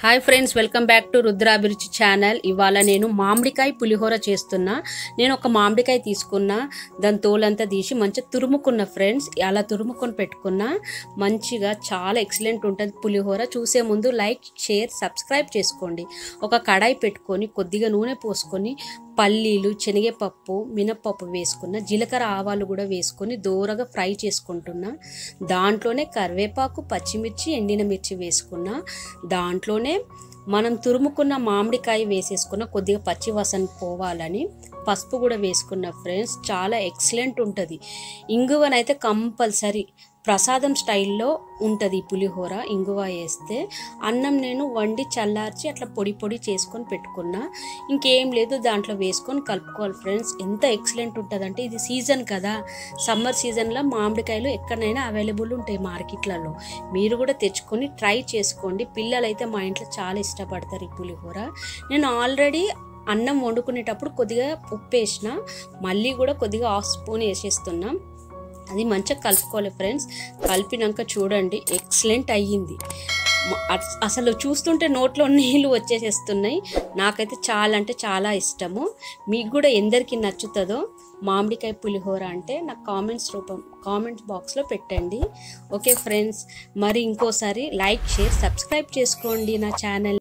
hi friends welcome back to Rudrabhiruchi channel ఇవాళ నేను మామిడికాయ పులిహోర చేస్తున్నా నేను ఒక మామిడికాయ తీసుకున్నా దాని తోలంతా తీసి మంచిగా తురుముకున్న ఫ్రెండ్స్ అలా తురుముకొని పెట్టుకున్నా మంచిగా చాలా ఎక్సలెంట్ ఉంటుంది పులిహోర చూసే ముందు లైక్ షేర్ సబ్స్క్రైబ్ చేసుకోండి ఒక కడాయి పెట్టుకొని కొద్దిగా నూనె పోసుకొని పల్లీలు శనగపప్పు మినప్పప్పు వేసుకున్న జీలకర్ర ఆవాలు కూడా వేసుకొని దూరగా ఫ్రై చేసుకుంటున్నా దాంట్లోనే కరివేపాకు పచ్చిమిర్చి ఎండిన మిర్చి వేసుకున్నా దాంట్లోనే మనం తురుముకున్న మామిడికాయ వేసేసుకున్న కొద్దిగా పచ్చి వాసన పోవాలని పసుపు కూడా వేసుకున్న ఫ్రెండ్స్ చాలా ఎక్సలెంట్ ఉంటుంది ఇంగువనైతే కంపల్సరీ ప్రసాదం స్టైల్లో ఉంటుంది ఈ పులిహోర ఇంగువ వేస్తే అన్నం నేను వండి చల్లార్చి అట్లా పొడి పొడి చేసుకొని పెట్టుకున్నా ఇంకేం లేదు దాంట్లో వేసుకొని కలుపుకోవాలి ఫ్రెండ్స్ ఎంత ఎక్సలెంట్ ఉంటుందంటే ఇది సీజన్ కదా సమ్మర్ సీజన్లో మామిడికాయలు ఎక్కడైనా అవైలబుల్ ఉంటాయి మార్కెట్లలో మీరు కూడా తెచ్చుకొని ట్రై చేసుకోండి పిల్లలైతే మా ఇంట్లో చాలా ఇష్టపడతారు ఈ పులిహోర నేను ఆల్రెడీ అన్నం వండుకునేటప్పుడు కొద్దిగా ఉప్పు వేసిన మళ్ళీ కూడా కొద్దిగా హాఫ్ స్పూన్ వేసేస్తున్నాం అది మంచిగా కలుపుకోవాలి ఫ్రెండ్స్ కలిపినాక చూడండి ఎక్సలెంట్ అయ్యింది మ- అస్- అసలు చూస్తుంటే నోట్లో నీళ్ళు వచ్చేసేస్తున్నాయి నాకైతే చాలా అంటే చాలా ఇష్టము మీకు కూడా ఎందరికి నచ్చుతుందో మామిడికాయ పులిహోర అంటే నాకు కామెంట్స్ రూపం కామెంట్స్ బాక్స్లో పెట్టండి ఓకే ఫ్రెండ్స్ మరి ఇంకోసారి లైక్ షేర్ సబ్స్క్రైబ్ చేసుకోండి నా ఛానల్